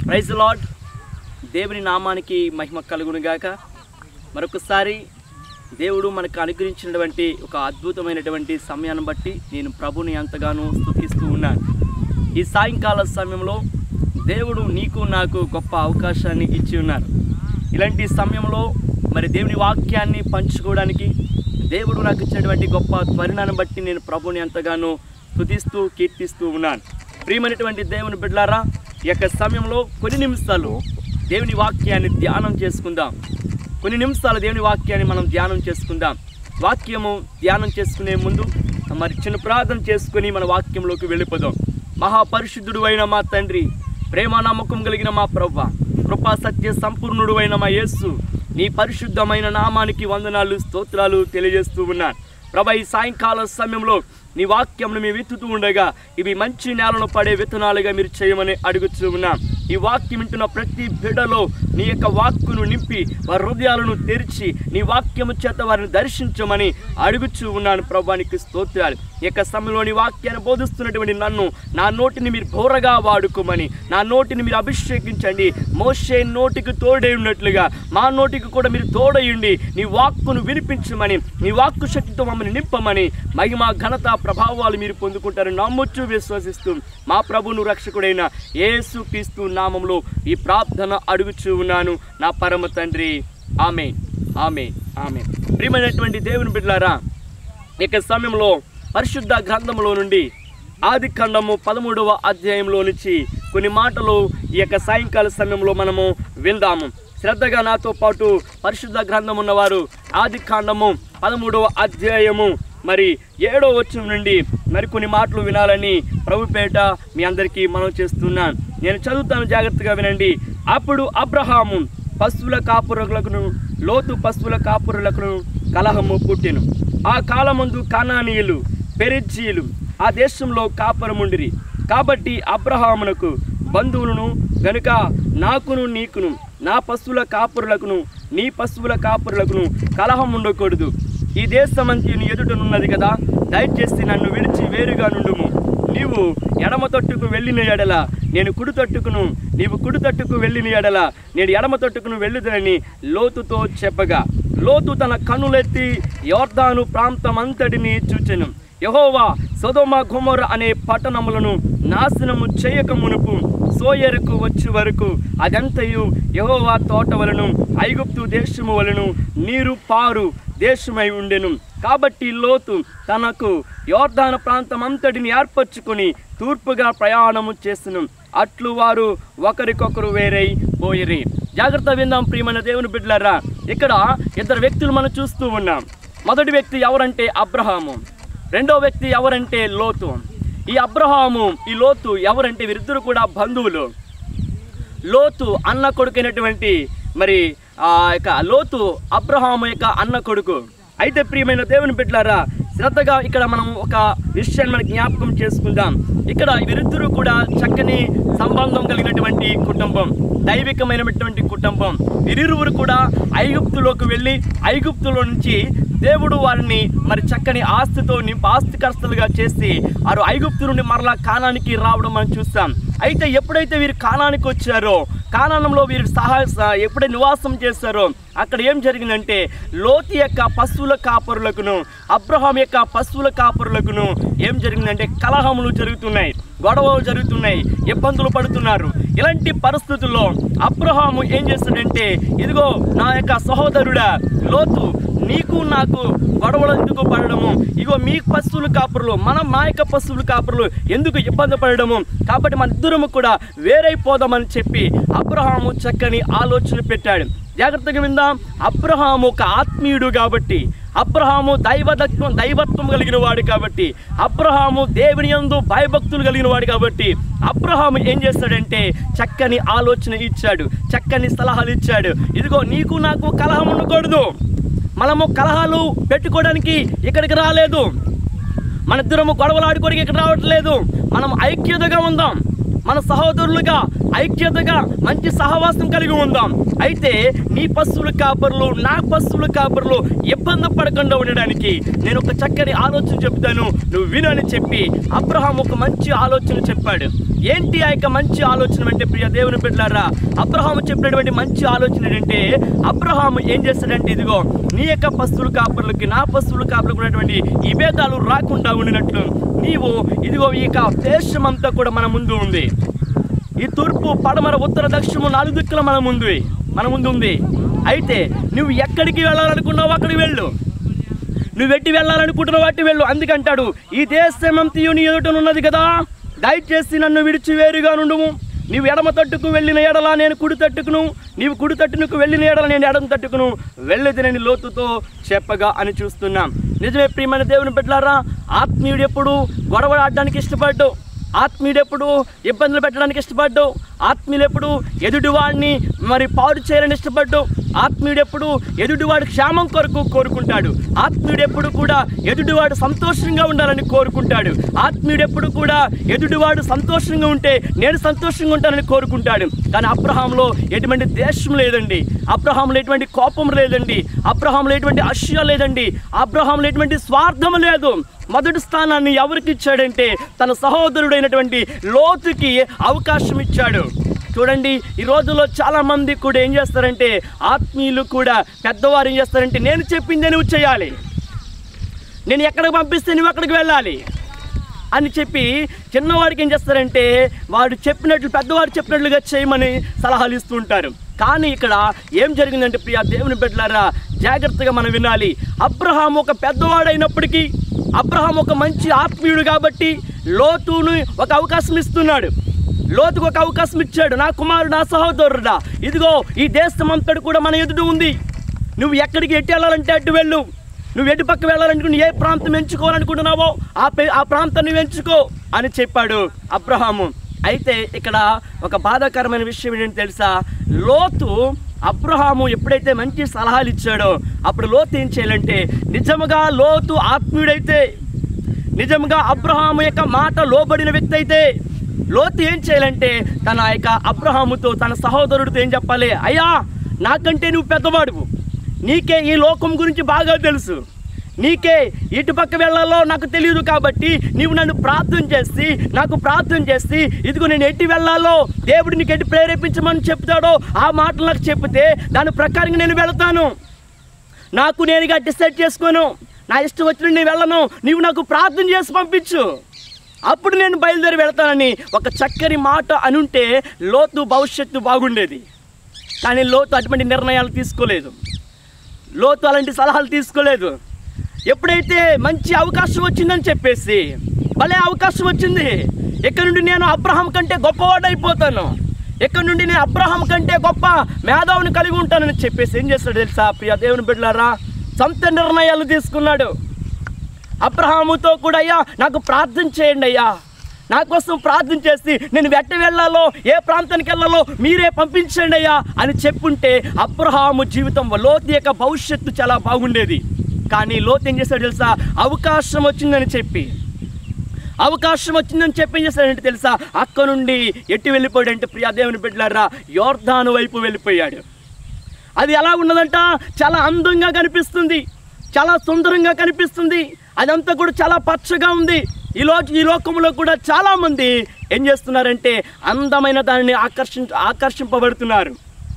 praise lord దేవుని నామానికి మహిమ కలుగునుగాక మరొకసారి దేవుడు మనకు అనుగ్రహించినటువంటి ఒక అద్భుతమైనటువంటి సమయాన్ని బట్టి నేను ప్రభుని ఎంతగానో స్తుతిస్తూ ఉన్నాను ఈ సాయంకాల సమయంలో దేవుడు నీకు నాకు గొప్ప అవకాశాన్ని ఇచ్చి ఉన్నారు ఇలాంటి సమయంలో మరి దేవుని వాక్యాన్ని పంచుకోవడానికి దేవుడు నాకు ఇచ్చినటువంటి గొప్ప త్వరణాన్ని బట్టి నేను ప్రభుని ఎంతగానో స్తుతిస్తూ కీర్తిస్తూ ఉన్నాను ప్రియమైనటువంటి దేవుని బిడ్డలారా ఈ యొక్క సమయంలో కొన్ని నిమిషాలు దేవుని వాక్యాన్ని ధ్యానం చేసుకుందాం కొన్ని నిమిషాలు దేవుని వాక్యాన్ని మనం ధ్యానం చేసుకుందాం వాక్యము ధ్యానం చేసుకునే ముందు మరి చిన్న ప్రార్థన చేసుకుని మన వాక్యంలోకి వెళ్ళిపోదాం మహాపరిశుద్ధుడు అయిన మా తండ్రి ప్రేమ నమ్మకం కలిగిన మా ప్రవ్వ కృపా సత్య సంపూర్ణుడు అయిన మా యేస్సు నీ పరిశుద్ధమైన నామానికి వందనాలు స్తోత్రాలు తెలియజేస్తూ ఉన్నాను ప్రభా ఈ సాయంకాల సమయంలో నీ వాక్యంను మేము విత్తుతూ ఉండగా ఇవి మంచి నేలను పడే విత్తనాలుగా మీరు చేయమని అడుగుతూ ఉన్నాం ఈ వాక్యం వింటున్న ప్రతి బిడ్డలో నీ యొక్క వాక్కును నింపి వారి హృదయాలను తెరిచి నీ వాక్యము చేత వారిని దర్శించమని అడుగుచూ ఉన్నాను ప్రభానికి స్తోత్రాలు ఈ యొక్క సమయంలో నీ వాక్యాన్ని బోధిస్తున్నటువంటి నన్ను నా నోటిని మీరు బోరగా వాడుకోమని నా నోటిని మీరు అభిషేకించండి మోషే నోటికి తోడై ఉన్నట్లుగా మా నోటికి కూడా మీరు తోడయుండి నీ వాక్కును వినిపించమని నీ వాక్కు శక్తితో మమ్మల్ని నింపమని మహిమ ఘనత ప్రభావాలు మీరు పొందుకుంటారని నమ్మొచ్చు విశ్వసిస్తూ మా ప్రభును రక్షకుడైన యేసు క్రీస్తు నామంలో ఈ ప్రార్థన అడుగుచూ ఉన్నాను నా పరమ తండ్రి ఆమె ఆమె ఆమె ప్రియమైనటువంటి దేవుని బిడ్డలారా ఇక సమయంలో పరిశుద్ధ గ్రంథంలో నుండి ఆది ఖండము పదమూడవ అధ్యాయంలో నుంచి కొన్ని మాటలు ఈ యొక్క సాయంకాల సమయంలో మనము విందాము శ్రద్ధగా నాతో పాటు పరిశుద్ధ గ్రంథం ఉన్నవారు ఆది కాండము పదమూడవ అధ్యాయము మరి ఏడో వచ్చిన నుండి మరికొన్ని మాటలు వినాలని ప్రభుపేట మీ అందరికీ మనం చేస్తున్నాను నేను చదువుతాను జాగ్రత్తగా వినండి అప్పుడు అబ్రహాము పశువుల కాపురులకు లోతు పశువుల కాపురులకు కలహము పుట్టెను ఆ కాలమందు కానానీయులు పెరిజీలు ఆ దేశంలో కాపురముండిరి కాబట్టి అబ్రహామునకు బంధువులను గనుక నాకును నీకును నా పశువుల కాపురులకును నీ పశువుల కాపురులకును కలహం ఉండకూడదు ఈ దేశమంతి నీ ఎదుటనున్నది కదా దయచేసి నన్ను విడిచి వేరుగా నుండుము నీవు ఎడమ తట్టుకు వెళ్ళిన ఎడల నేను కుడి తట్టుకును నీవు కుడి తట్టుకు వెళ్ళిన ఎడల నేను ఎడమ తట్టుకును వెళ్ళుదనని లోతుతో చెప్పగా లోతు తన కన్నులెత్తి యోర్దాను ప్రాంతమంతటిని చూచెను యహోవా సొదొమ గుమొర అనే పట్టణములను నాశనము చేయక మునుపు సోయరుకు వచ్చి వరకు అదంతయు యహోవా తోట వలను ఐగుప్తు దేశము వలను నీరు పారు దేశమై ఉండెను కాబట్టి లోతు తనకు యోర్ధాన ప్రాంతం అంతటిని ఏర్పరచుకొని తూర్పుగా ప్రయాణము చేసెను అట్లు వారు ఒకరికొకరు వేరై పోయిరి జాగ్రత్త విందాం ప్రియమైన దేవుని బిడ్డలారా ఇక్కడ ఇద్దరు వ్యక్తులు మనం చూస్తూ ఉన్నాం మొదటి వ్యక్తి ఎవరంటే అబ్రహాము రెండో వ్యక్తి ఎవరంటే లోతు ఈ అబ్రహాము ఈ లోతు ఎవరంటే వీరిద్దరు కూడా బంధువులు లోతు అన్న కొడుకైనటువంటి మరి ఆ యొక్క లోతు అబ్రహాము యొక్క అన్న కొడుకు అయితే ప్రియమైన దేవుని బిడ్డలారా శ్రద్ధగా ఇక్కడ మనం ఒక విషయాన్ని మనం జ్ఞాపకం చేసుకుందాం ఇక్కడ వీరిద్దరూ కూడా చక్కని సంబంధం కలిగినటువంటి కుటుంబం దైవికమైనటువంటి కుటుంబం వీరిరువురు కూడా ఐగుప్తులోకి వెళ్ళి ఐగుప్తులో నుంచి దేవుడు వారిని మరి చక్కని ఆస్తితో నింప ఆస్తికర్తలుగా చేసి వారు ఐగుప్తు నుండి మరలా కానానికి రావడం మనం చూస్తాం అయితే ఎప్పుడైతే వీరు కానానికి వచ్చారో కానానంలో వీరు సహా స- ఎప్పుడైతే నివాసం చేశారో అక్కడ ఏం జరిగిందంటే లోతు యొక్క పశువుల కాపరులకును అబ్రహాం యొక్క పశువుల కాపరులకును ఏం జరిగిందంటే కలహములు జరుగుతున్నాయి గొడవలు జరుగుతున్నాయి ఇబ్బందులు పడుతున్నారు ఇలాంటి పరిస్థితుల్లో అబ్రహాము ఏం చేస్తాడంటే ఇదిగో నా యొక్క సహోదరుడా లోతు నీకు నాకు గొడవలు ఎందుకు పడడము ఇగో మీ పశువులు కాపురులు మనం మా యొక్క పశువులు కాపురులు ఎందుకు ఇబ్బంది పడడము కాబట్టి మన ఇద్దరము కూడా వేరైపోదామని చెప్పి అబ్రహాము చక్కని ఆలోచన పెట్టాడు జాగ్రత్తగా విందాం అబ్రహాము ఒక ఆత్మీయుడు కాబట్టి అబ్రహాము దైవదత్వం దైవత్వం కలిగిన వాడు కాబట్టి అబ్రహాము దేవుని యందు భయభక్తులు కలిగిన వాడు కాబట్టి అబ్రహాము ఏం చేస్తాడంటే చక్కని ఆలోచన ఇచ్చాడు చక్కని సలహాలు ఇచ్చాడు ఇదిగో నీకు నాకు కలహం ఉండకూడదు మనము కలహాలు పెట్టుకోవడానికి ఇక్కడికి రాలేదు మన ఇద్దరము గొడవలు ఆడుకోవడానికి ఇక్కడ రావట్లేదు మనం ఐక్యతగా ఉందాం మన సహోదరులుగా ఐక్యతగా మంచి సహవాసం కలిగి ఉందాం అయితే నీ పశువుల కాపరులు నా పశువుల కాపరులు ఇబ్బంది పడకుండా ఉండడానికి నేను ఒక చక్కని ఆలోచన చెప్తాను నువ్వు విను అని చెప్పి అబ్రహాం ఒక మంచి ఆలోచన చెప్పాడు ఏంటి ఆ యొక్క మంచి ఆలోచన అంటే ప్రియ దేవుని బిడ్డలారా అబ్రహాము చెప్పినటువంటి మంచి ఆలోచన ఏంటంటే అబ్రహాము ఏం చేస్తాడంటే ఇదిగో నీ యొక్క పస్తులు కాపులకి నా పస్తులు కాపులకు ఉన్నటువంటి ఈ భేదాలు రాకుండా ఉండినట్లు నీవు ఇదిగో ఈ యొక్క దేశం అంతా కూడా మన ముందు ఉంది ఈ తూర్పు పడమర ఉత్తర దక్షిణము నాలుగు దిక్కుల మన ముందు మన ముందు ఉంది అయితే నువ్వు ఎక్కడికి వెళ్ళాలనుకున్నావు అక్కడికి వెళ్ళు నువ్వు ఎట్టి వెళ్ళాలనుకుంటున్నావు అట్టి వెళ్ళు అందుకంటాడు ఈ దేశమంతయు నీ ఎదుట ఉన్నది కదా దయచేసి నన్ను విడిచి వేరుగా నుండుము నీవు ఎడమ తట్టుకు వెళ్ళిన ఎడల నేను కుడి తట్టుకును నీవు కుడి తట్టునకు వెళ్ళిన ఎడల నేను ఎడమ తట్టుకును వెళ్ళేది లోతుతో చెప్పగా అని చూస్తున్నాం నిజమే ప్రియమైన దేవుని పెట్టారా ఆత్మీయుడు ఎప్పుడు గొడవ ఆడడానికి ఇష్టపడ్డు ఆత్మీయుడు ఎప్పుడు ఇబ్బందులు పెట్టడానికి ఇష్టపడ్డు ఆత్మీయుడు ఎప్పుడు ఎదుటివాడిని మరి పాడు చేయాలని ఇష్టపడ్డు ఆత్మీయుడు ఎప్పుడు ఎదుటివాడు క్షేమం కొరకు కోరుకుంటాడు ఆత్మీయుడు ఎప్పుడు కూడా ఎదుటివాడు సంతోషంగా ఉండాలని కోరుకుంటాడు ఆత్మీయుడు ఎప్పుడు కూడా ఎదుటివాడు సంతోషంగా ఉంటే నేను సంతోషంగా ఉంటానని కోరుకుంటాడు కానీ అబ్రహాంలో ఎటువంటి దేశం లేదండి అబ్రహాంలో ఎటువంటి కోపం లేదండి అబ్రహాంలో ఎటువంటి అసూయ లేదండి అబ్రహాంలో ఎటువంటి స్వార్థం లేదు మొదటి స్థానాన్ని ఎవరికి ఇచ్చాడంటే తన సహోదరుడైనటువంటి లోతుకి అవకాశం ఇచ్చాడు చూడండి ఈ రోజుల్లో చాలా మంది కూడా ఏం చేస్తారంటే ఆత్మీయులు కూడా పెద్దవారు ఏం చేస్తారంటే నేను చెప్పిందే నువ్వు చేయాలి నేను ఎక్కడికి పంపిస్తే నువ్వు అక్కడికి వెళ్ళాలి అని చెప్పి చిన్నవాడికి ఏం చేస్తారంటే వాడు చెప్పినట్లు పెద్దవాడు చెప్పినట్లుగా చేయమని సలహాలు ఇస్తూ ఉంటారు కానీ ఇక్కడ ఏం జరిగిందంటే ప్రియా దేవుని బిడ్డలారా జాగ్రత్తగా మనం వినాలి అబ్రహాం ఒక పెద్దవాడైనప్పటికీ అబ్రహాం ఒక మంచి ఆత్మీయుడు కాబట్టి లోతును ఒక అవకాశం ఇస్తున్నాడు లోతుకు ఒక అవకాశం ఇచ్చాడు నా కుమారుడు నా సహోదరుడా ఇదిగో ఈ దేశం అంతటి కూడా మన ఎదుట ఉంది నువ్వు ఎక్కడికి ఎట్టి వెళ్ళాలంటే అటు వెళ్ళు నువ్వు ఎటు పక్క వెళ్ళాలనుకుని ఏ ప్రాంతం ఎంచుకోవాలనుకుంటున్నావో ఆ పే ఆ ప్రాంతం నువ్వు ఎంచుకో అని చెప్పాడు అబ్రహాము అయితే ఇక్కడ ఒక బాధాకరమైన విషయం ఏంటంటే తెలుసా లోతు అబ్రహాము ఎప్పుడైతే మంచి సలహాలు ఇచ్చాడో అప్పుడు లోతు ఏం చేయాలంటే నిజముగా లోతు ఆత్మీయుడైతే నిజంగా అబ్రహాము యొక్క మాట లోబడిన వ్యక్తి అయితే లోతు ఏం చేయాలంటే తన యొక్క అబ్రహాముతో తన సహోదరుడితో ఏం చెప్పాలి అయ్యా నాకంటే నువ్వు పెద్దవాడువు నీకే ఈ లోకం గురించి బాగా తెలుసు నీకే ఇటు పక్క వెళ్ళాలో నాకు తెలియదు కాబట్టి నీవు నన్ను ప్రార్థన చేసి నాకు ప్రార్థన చేసి ఇదిగో నేను ఎట్టి వెళ్ళాలో దేవుడు నీకు ఎట్టి ప్రేరేపించమని చెప్తాడో ఆ మాటలు నాకు చెప్తే దాని ప్రకారంగా నేను వెళ్తాను నాకు నేనుగా డిసైడ్ చేసుకోను నా ఇష్టం వచ్చిన నేను వెళ్ళను నీవు నాకు ప్రార్థన చేసి పంపించు అప్పుడు నేను బయలుదేరి వెళ్తానని ఒక చక్కని మాట అనుంటే లోతు భవిష్యత్తు బాగుండేది కానీ లోతు అటువంటి నిర్ణయాలు తీసుకోలేదు లోతు అలాంటి సలహాలు తీసుకోలేదు ఎప్పుడైతే మంచి అవకాశం వచ్చిందని చెప్పేసి భలే అవకాశం వచ్చింది ఇక్కడ నుండి నేను అబ్రహాం కంటే గొప్పవాడైపోతాను ఇక్కడ నుండి నేను అబ్రహాం కంటే గొప్ప మేధావుని కలిగి ఉంటానని చెప్పేసి ఏం చేస్తాడు తెలుసా ప్రియ దేవుని బిడ్డలారా సొంత నిర్ణయాలు తీసుకున్నాడు అబ్రహాముతో కూడా అయ్యా నాకు ప్రార్థన చేయండి అయ్యా నా కోసం ప్రార్థన చేసి నేను వెట్ట వెళ్ళాలో ఏ ప్రాంతానికి వెళ్ళాలో మీరే పంపించండి అయ్యా అని చెప్పుంటే అబ్రహాము జీవితం లోతు యొక్క భవిష్యత్తు చాలా బాగుండేది కానీ లోతు ఏం చేశాడు తెలుసా అవకాశం వచ్చిందని చెప్పి అవకాశం వచ్చిందని చెప్పి ఏం చేశాడంటే తెలుసా అక్క నుండి ఎట్టి వెళ్ళిపోయాడంటే ప్రియా దేవుని బిడ్డలారా యోర్ధాను వైపు వెళ్ళిపోయాడు అది ఎలా ఉన్నదంట చాలా అందంగా కనిపిస్తుంది చాలా సుందరంగా కనిపిస్తుంది అదంతా కూడా చాలా పచ్చగా ఉంది ఈ లో ఈ లోకంలో కూడా చాలామంది ఏం చేస్తున్నారంటే అందమైన దానిని ఆకర్షించ ఆకర్షింపబడుతున్నారు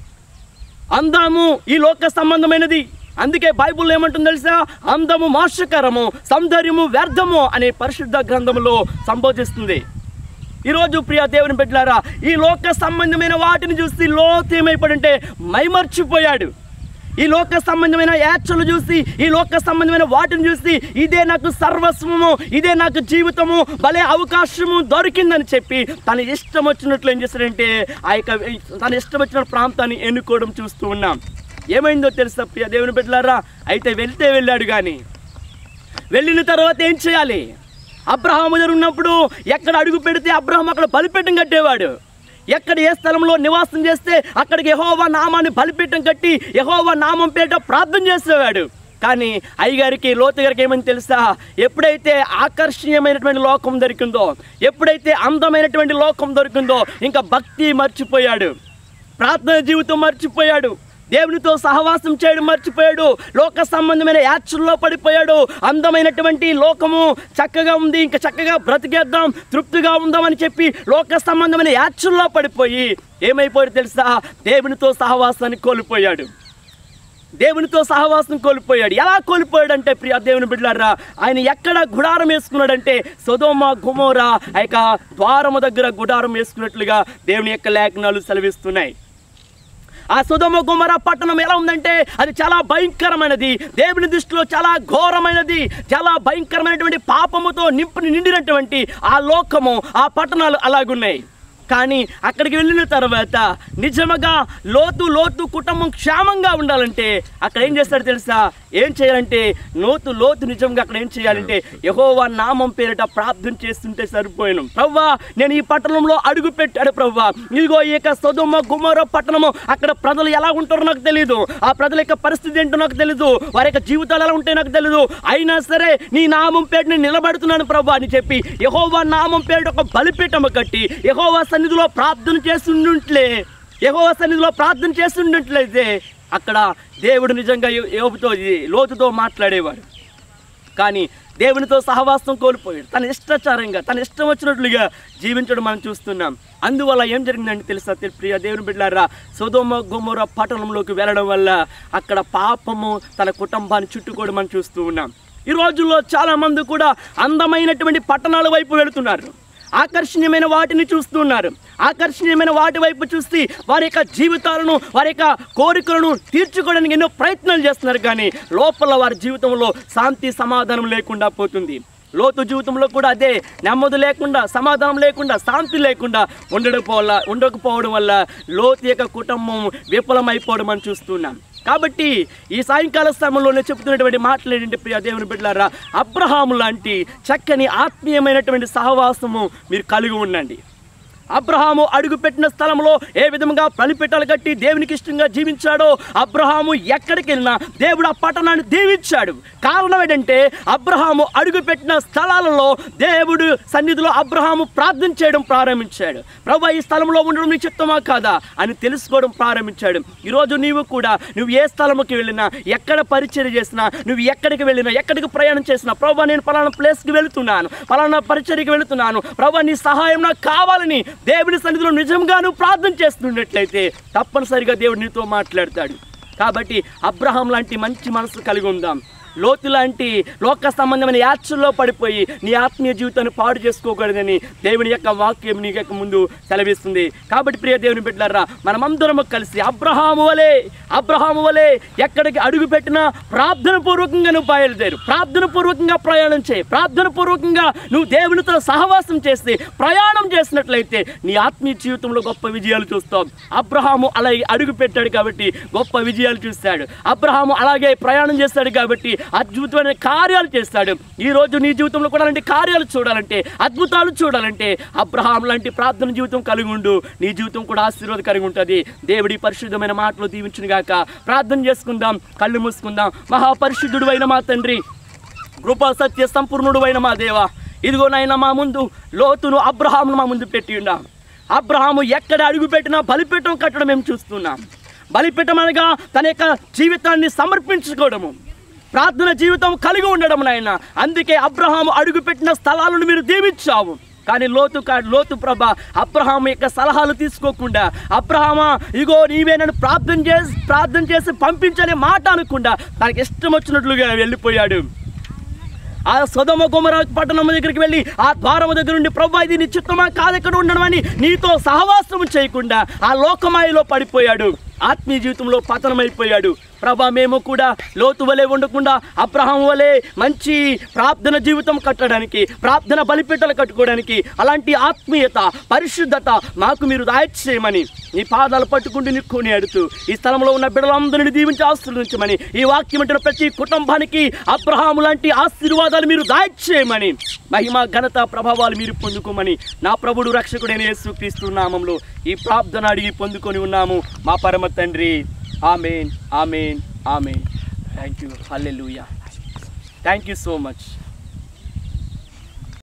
అందము ఈ లోక సంబంధమైనది అందుకే బైబుల్ ఏమంటుంది తెలుసా అందము మోసకరము సౌందర్యము వ్యర్థము అనే పరిశుద్ధ గ్రంథములో సంబోధిస్తుంది ఈరోజు ప్రియ దేవుని బిడ్డలారా ఈ లోక సంబంధమైన వాటిని చూసి లోతు ఏమైపోయాడంటే మైమర్చిపోయాడు ఈ లోక సంబంధమైన యాచలు చూసి ఈ లోక సంబంధమైన వాటిని చూసి ఇదే నాకు సర్వస్వము ఇదే నాకు జీవితము భలే అవకాశము దొరికిందని చెప్పి తన ఇష్టం వచ్చినట్లు ఏం చేశాడంటే ఆ యొక్క తన ఇష్టం వచ్చిన ప్రాంతాన్ని ఎన్నుకోవడం చూస్తూ ఉన్నాం ఏమైందో తెలుసా ప్రియ దేవుని బిడ్డలారా అయితే వెళ్తే వెళ్ళాడు కానీ వెళ్ళిన తర్వాత ఏం చేయాలి అబ్రహాము దగ్గర ఉన్నప్పుడు ఎక్కడ అడుగు పెడితే అబ్రహాం అక్కడ బలిపీఠం కట్టేవాడు ఎక్కడ ఏ స్థలంలో నివాసం చేస్తే అక్కడికి యహోవా నామాన్ని బలిపీఠం కట్టి యహోవా నామం పేట ప్రార్థన చేసేవాడు కానీ అయ్యగారికి లోతు గారికి ఏమని తెలుసా ఎప్పుడైతే ఆకర్షణీయమైనటువంటి లోకం దొరికిందో ఎప్పుడైతే అందమైనటువంటి లోకం దొరికిందో ఇంకా భక్తి మర్చిపోయాడు ప్రార్థన జీవితం మర్చిపోయాడు దేవునితో సహవాసం చేయడం మర్చిపోయాడు లోక సంబంధమైన యాక్చుల్లో పడిపోయాడు అందమైనటువంటి లోకము చక్కగా ఉంది ఇంకా చక్కగా బ్రతికేద్దాం తృప్తిగా ఉందామని చెప్పి లోక సంబంధమైన యాక్చుల్లో పడిపోయి ఏమైపోయాడు తెలుసా దేవునితో సహవాసాన్ని కోల్పోయాడు దేవునితో సహవాసం కోల్పోయాడు ఎలా కోల్పోయాడంటే ప్రియ దేవుని బిడ్డారా ఆయన ఎక్కడ గుడారం వేసుకున్నాడంటే సొదోమ గుమోరా ఆ యొక్క ద్వారము దగ్గర గుడారం వేసుకున్నట్లుగా దేవుని యొక్క లేఖనాలు సెలవిస్తున్నాయి ఆ సుధమ గుమర పట్టణం ఎలా ఉందంటే అది చాలా భయంకరమైనది దేవుని దృష్టిలో చాలా ఘోరమైనది చాలా భయంకరమైనటువంటి పాపముతో నింపు నిండినటువంటి ఆ లోకము ఆ పట్టణాలు అలాగున్నాయి కానీ అక్కడికి వెళ్ళిన తర్వాత నిజముగా లోతు లోతు కుటుంబం క్షేమంగా ఉండాలంటే అక్కడ ఏం చేస్తాడు తెలుసా ఏం చేయాలంటే లోతు లోతు నిజంగా అక్కడ ఏం చేయాలంటే యహోవా నామం పేరిట ప్రార్థన చేస్తుంటే సరిపోయాను ప్రవ్వా నేను ఈ పట్టణంలో అడుగు పెట్టాడు ప్రవ్వా ఇదిగో ఈ యొక్క సొదుమ గుమర పట్టణము అక్కడ ప్రజలు ఎలా ఉంటారో నాకు తెలియదు ఆ ప్రజల యొక్క పరిస్థితి ఏంటో నాకు తెలియదు వారి యొక్క జీవితాలు ఎలా ఉంటాయో నాకు తెలియదు అయినా సరే నీ నామం పేరు నేను నిలబడుతున్నాను ప్రభా అని చెప్పి యహోవా నామం పేరు ఒక బలిపీఠము కట్టి యహోవా సన్నిధిలో ప్రార్థన చేస్తుండుంట్లే యహోవా సన్నిధిలో ప్రార్థన చేస్తుండట్లయితే అక్కడ దేవుడు నిజంగా యో- యోబుతో ఇది లోతుతో మాట్లాడేవాడు కానీ దేవునితో సహవాసం కోల్పోయాడు తన ఇష్టాచారంగా తన ఇష్టం వచ్చినట్లుగా జీవించడం మనం చూస్తున్నాం అందువల్ల ఏం జరిగిందంటే తెలుసా తె- ప్రియ దేవుని బిడ్డారా సోదోమ గోమోర పట్టణంలోకి వెళ్ళడం వల్ల అక్కడ పాపము తన కుటుంబాన్ని చుట్టుకోవడం మనం చూస్తూ ఉన్నాం ఈ రోజుల్లో చాలా మంది కూడా అందమైనటువంటి పట్టణాల వైపు వెళుతున్నారు ఆకర్షణీయమైన వాటిని చూస్తున్నారు ఆకర్షణీయమైన వాటి వైపు చూసి వారి యొక్క జీవితాలను వారి యొక్క కోరికలను తీర్చుకోవడానికి ఎన్నో ప్రయత్నాలు చేస్తున్నారు కానీ లోపల వారి జీవితంలో శాంతి సమాధానం లేకుండా పోతుంది లోతు జీవితంలో కూడా అదే నెమ్మది లేకుండా సమాధానం లేకుండా శాంతి లేకుండా ఉండడం వల్ల ఉండకపోవడం వల్ల లోతు యొక్క కుటుంబం విఫలమైపోవడం మనం చూస్తున్నాం కాబట్టి ఈ సాయంకాల సమయంలోనే చెప్తున్నటువంటి మాటలు ఏంటంటే ప్రియ దేవుని బిడ్డలారా అబ్రహాము లాంటి చక్కని ఆత్మీయమైనటువంటి సహవాసము మీరు కలిగి ఉండండి అబ్రహాము అడుగుపెట్టిన స్థలంలో ఏ విధంగా బలిపీఠాలు కట్టి దేవునికి ఇష్టంగా జీవించాడో అబ్రహాము ఎక్కడికి వెళ్ళినా దేవుడు ఆ పట్టణాన్ని దీవించాడు కారణం ఏంటంటే అబ్రహాము అడుగుపెట్టిన స్థలాలలో దేవుడు సన్నిధిలో అబ్రహాము ప్రార్థన చేయడం ప్రారంభించాడు ప్రభు ఈ స్థలంలో ఉండడం నీ చిత్తమా కాదా అని తెలుసుకోవడం ప్రారంభించాడు ఈరోజు నీవు కూడా నువ్వు ఏ స్థలముకి వెళ్ళినా ఎక్కడ పరిచయం చేసినా నువ్వు ఎక్కడికి వెళ్ళినా ఎక్కడికి ప్రయాణం చేసినా ప్రభు నేను పలానా ప్లేస్కి వెళుతున్నాను పలానా పరిచర్యకి వెళుతున్నాను ప్రభు నీ సహాయం నాకు కావాలని దేవుని సన్నిధిలో నిజంగా నువ్వు ప్రార్థన చేస్తున్నట్లయితే తప్పనిసరిగా దేవుడు నీతో మాట్లాడతాడు కాబట్టి అబ్రహాం లాంటి మంచి మనసు కలిగి ఉందాం లోతు లాంటి లోక సంబంధమైన యాత్రల్లో పడిపోయి నీ ఆత్మీయ జీవితాన్ని పాడు చేసుకోకూడదని దేవుని యొక్క వాక్యం నీ యొక్క ముందు సెలవిస్తుంది కాబట్టి ప్రియ దేవుని బిడ్డలారా మనమందరము కలిసి అబ్రహాము వలె అబ్రహాము వలె ఎక్కడికి అడుగు పెట్టినా ప్రార్థన పూర్వకంగా నువ్వు బయలుదేరు ప్రార్థన పూర్వకంగా ప్రయాణం చేయి ప్రార్థన పూర్వకంగా నువ్వు దేవునితో సహవాసం చేసి ప్రయాణం చేసినట్లయితే నీ ఆత్మీయ జీవితంలో గొప్ప విజయాలు చూస్తావు అబ్రహాము అలాగే అడుగు పెట్టాడు కాబట్టి గొప్ప విజయాలు చూస్తాడు అబ్రహాము అలాగే ప్రయాణం చేస్తాడు కాబట్టి అద్భుతమైన కార్యాలు చేస్తాడు ఈ రోజు నీ జీవితంలో కూడా అలాంటి కార్యాలు చూడాలంటే అద్భుతాలు చూడాలంటే అబ్రహాం లాంటి ప్రార్థన జీవితం కలిగి ఉండు నీ జీవితం కూడా ఆశీర్వాదకరంగా ఉంటుంది దేవుడి పరిశుద్ధమైన మాటలు దీవించును గాక ప్రార్థన చేసుకుందాం కళ్ళు మూసుకుందాం మహాపరిశుద్ధుడు అయిన మా తండ్రి కృపా సత్య సంపూర్ణుడు అయిన మా దేవ ఇదిగో నాయన మా ముందు లోతును అబ్రహామును మా ముందు పెట్టి ఉన్నాం అబ్రహాము ఎక్కడ అడుగు పెట్టినా బలిపీఠం కట్టడం మేము చూస్తున్నాం బలిపీఠం అనగా తన యొక్క జీవితాన్ని సమర్పించుకోవడము ప్రార్థన జీవితం కలిగి ఉండడం నాయన అందుకే అబ్రహాము అడుగుపెట్టిన స్థలాలను మీరు దీవించావు కానీ లోతు కా లోతు ప్రభ అబ్రహాం యొక్క సలహాలు తీసుకోకుండా అబ్రహామా ఇగో నీవే నన్ను ప్రార్థన చేసి ప్రార్థన చేసి పంపించనే మాట అనకుండా తనకి ఇష్టం వచ్చినట్లుగా వెళ్ళిపోయాడు ఆ సొదమ గుమర పట్టణం దగ్గరికి వెళ్ళి ఆ ద్వారం దగ్గర నుండి ప్రభా ఇది నీ చిత్తమా కాదెక్కడ ఉండడమని నీతో సహవాసం చేయకుండా ఆ లోకమాయలో పడిపోయాడు ఆత్మీయ జీవితంలో పతనమైపోయాడు ప్రభా మేము కూడా లోతు వలె ఉండకుండా అబ్రహం వలె మంచి ప్రార్థన జీవితం కట్టడానికి ప్రార్థన బలిపీఠలు కట్టుకోవడానికి అలాంటి ఆత్మీయత పరిశుద్ధత మాకు మీరు చేయమని నీ పాదాలు పట్టుకుంటూ నిక్కుని అడుతూ ఈ స్థలంలో ఉన్న బిడ్డలందరినీ దీవించి ఆశీర్వదించమని ఈ వాక్యం అంటున్న ప్రతి కుటుంబానికి అబ్రహాము లాంటి ఆశీర్వాదాలు మీరు చేయమని మహిమ ఘనత ప్రభావాలు మీరు పొందుకోమని నా ప్రభుడు రక్షకుడైన యేసుక్రీస్తు నామంలో ఈ ప్రార్థన అడిగి పొందుకొని ఉన్నాము మా పరమ తండ్రి amen amen amen thank you hallelujah thank you so much